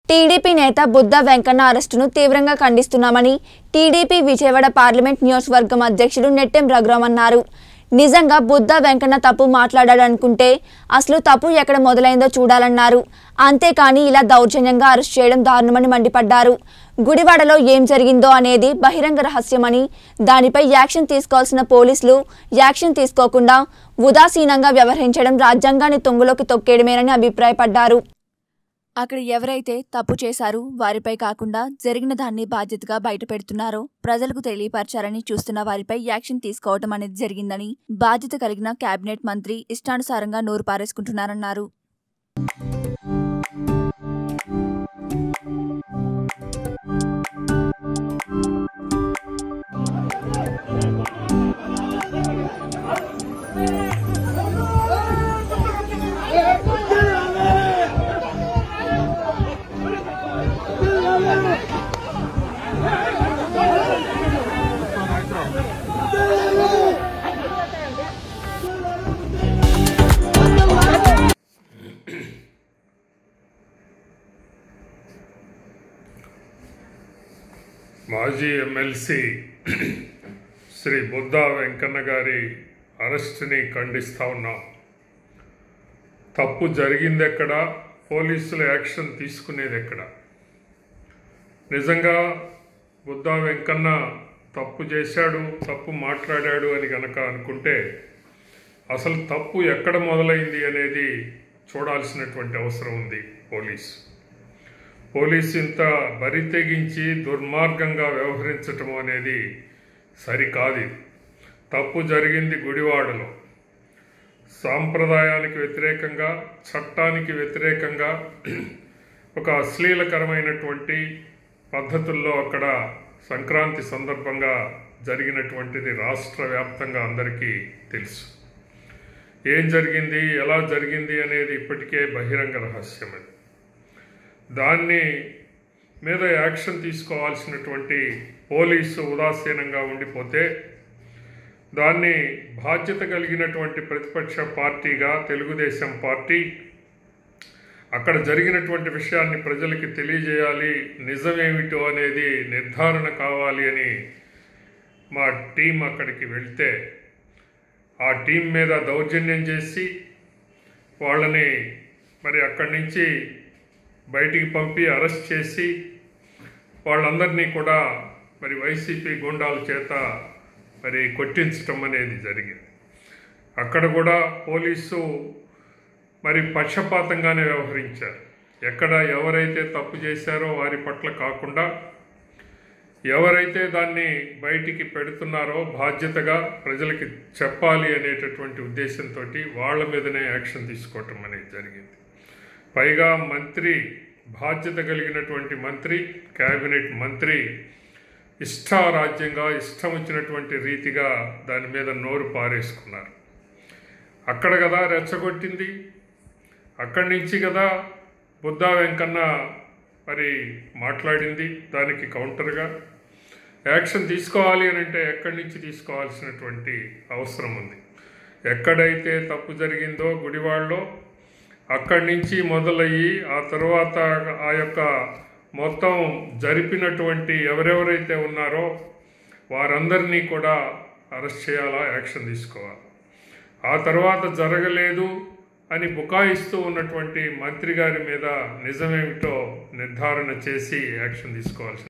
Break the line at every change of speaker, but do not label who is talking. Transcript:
TDP నేత బుద్ధ వెంకన్న అరెస్టును తీవ్రంగా ఖండిస్తున్నామని టీడీపీ విజయవాడ పార్లమెంట్ నియోజకవర్గం అధ్యక్షుడు నెట్టెం రఘురాం అన్నారు నిజంగా బుద్ధ వెంకన్న తప్పు మాట్లాడాడనుకుంటే అసలు తప్పు ఎక్కడ మొదలైందో చూడాలన్నారు అంతేకాని ఇలా దౌర్జన్యంగా అరెస్ట్ చేయడం దారుణమని మండిపడ్డారు గుడివాడలో ఏం జరిగిందో అనేది బహిరంగ రహస్యమని దానిపై యాక్షన్ తీసుకోవాల్సిన పోలీసులు యాక్షన్ తీసుకోకుండా ఉదాసీనంగా వ్యవహరించడం రాజ్యాంగాన్ని తొంగులోకి తొక్కేయడమేనని అభిప్రాయపడ్డారు అక్కడ ఎవరైతే తప్పు చేశారో వారిపై కాకుండా జరిగిన దాన్ని బాధ్యతగా బయటపెడుతున్నారో ప్రజలకు తెలియపరచాలని చూస్తున్న వారిపై యాక్షన్ తీసుకోవడం అనేది జరిగిందని బాధ్యత కలిగిన కేబినెట్ మంత్రి ఇష్టానుసారంగా నోరు పారేసుకుంటున్నారన్నారు
మాజీ ఎమ్మెల్సీ శ్రీ బుద్ధా వెంకన్న గారి అరెస్ట్ని ఖండిస్తా ఉన్నాం తప్పు జరిగింది ఎక్కడ పోలీసులు యాక్షన్ తీసుకునేది ఎక్కడ నిజంగా బుద్ధా వెంకన్న తప్పు చేశాడు తప్పు మాట్లాడాడు అని గనక అనుకుంటే అసలు తప్పు ఎక్కడ మొదలైంది అనేది చూడాల్సినటువంటి అవసరం ఉంది పోలీసు పోలీసు ఇంత బరి తెగించి దుర్మార్గంగా వ్యవహరించటం అనేది సరికాదు ఇది. తప్పు జరిగింది గుడివాడలో సాంప్రదాయానికి వ్యతిరేకంగా చట్టానికి వ్యతిరేకంగా ఒక అశ్లీలకరమైనటువంటి పద్ధతుల్లో అక్కడ సంక్రాంతి సందర్భంగా జరిగినటువంటిది రాష్ట్ర వ్యాప్తంగా అందరికీ తెలుసు ఏం జరిగింది ఎలా జరిగింది అనేది ఇప్పటికే బహిరంగ రహస్యం అది దాన్ని మీద యాక్షన్ తీసుకోవాల్సినటువంటి పోలీసు ఉదాసీనంగా ఉండిపోతే దాన్ని బాధ్యత కలిగినటువంటి ప్రతిపక్ష పార్టీగా తెలుగుదేశం పార్టీ అక్కడ జరిగినటువంటి విషయాన్ని ప్రజలకి తెలియజేయాలి నిజమేమిటో అనేది నిర్ధారణ కావాలి అని మా టీం అక్కడికి వెళ్తే ఆ టీం మీద దౌర్జన్యం చేసి వాళ్ళని మరి అక్కడి నుంచి బయటికి పంపి అరెస్ట్ చేసి వాళ్ళందరినీ కూడా మరి వైసీపీ గుండాల చేత మరి కొట్టించటం అనేది జరిగింది అక్కడ కూడా పోలీసు మరి పక్షపాతంగానే వ్యవహరించారు ఎక్కడ ఎవరైతే తప్పు చేశారో వారి పట్ల కాకుండా ఎవరైతే దాన్ని బయటికి పెడుతున్నారో బాధ్యతగా ప్రజలకి చెప్పాలి అనేటటువంటి ఉద్దేశంతో వాళ్ళ మీదనే యాక్షన్ తీసుకోవటం అనేది జరిగింది పైగా మంత్రి బాధ్యత కలిగినటువంటి మంత్రి కేబినెట్ మంత్రి ఇష్టారాజ్యంగా ఇష్టం వచ్చినటువంటి రీతిగా దాని మీద నోరు పారేసుకున్నారు అక్కడ కదా రెచ్చగొట్టింది అక్కడి నుంచి కదా బుద్ధా వెంకన్న మరి మాట్లాడింది దానికి కౌంటర్గా యాక్షన్ తీసుకోవాలి అని అంటే ఎక్కడి నుంచి తీసుకోవాల్సినటువంటి అవసరం ఉంది ఎక్కడైతే తప్పు జరిగిందో గుడివాడలో అక్కడి నుంచి మొదలయ్యి ఆ తర్వాత ఆ యొక్క మొత్తం జరిపినటువంటి ఎవరెవరైతే ఉన్నారో వారందరినీ కూడా అరెస్ట్ చేయాలా యాక్షన్ తీసుకోవాలి ఆ తర్వాత జరగలేదు అని బుకాయిస్తూ ఉన్నటువంటి మంత్రి గారి మీద నిజమేమిటో నిర్ధారణ చేసి యాక్షన్ తీసుకోవాల్సి